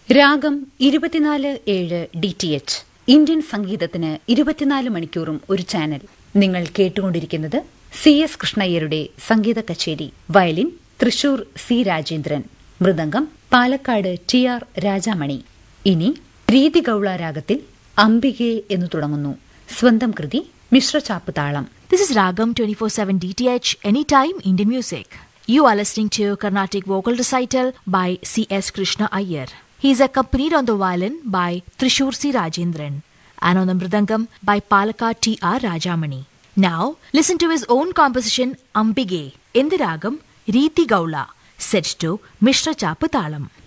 രാഗം ഇരുപത്തിനാല് ഏഴ് ഡി ടി എച്ച് ഇന്ത്യൻ സംഗീതത്തിന് ഇരുപത്തിനാല് മണിക്കൂറും ഒരു ചാനൽ നിങ്ങൾ കേട്ടുകൊണ്ടിരിക്കുന്നത് സി എസ് കൃഷ്ണയ്യരുടെ സംഗീത കച്ചേരി violin Thrissur C Rajendran mridangam Palakkad T R Rajamani ഇനി രീതി ഗൌള രാഗത്തിൽ അംബികെ എന്നു തുടങ്ങുന്നു സ്വന്തം കൃതി മിശ്രചാപ്പ് താളം This is Ragam 24/7 DTH Anytime Indian Music. You are listening to Carnatic Vocal Recital by C.S. Krishna Iyer. He is accompanied on the violin by Trishur C. Rajendran and on the mridangam by Palaka T.R. Rajamani. Now, listen to his own composition Ambige in the Ragam Riti Gaula, set to Mishra Chapatalam.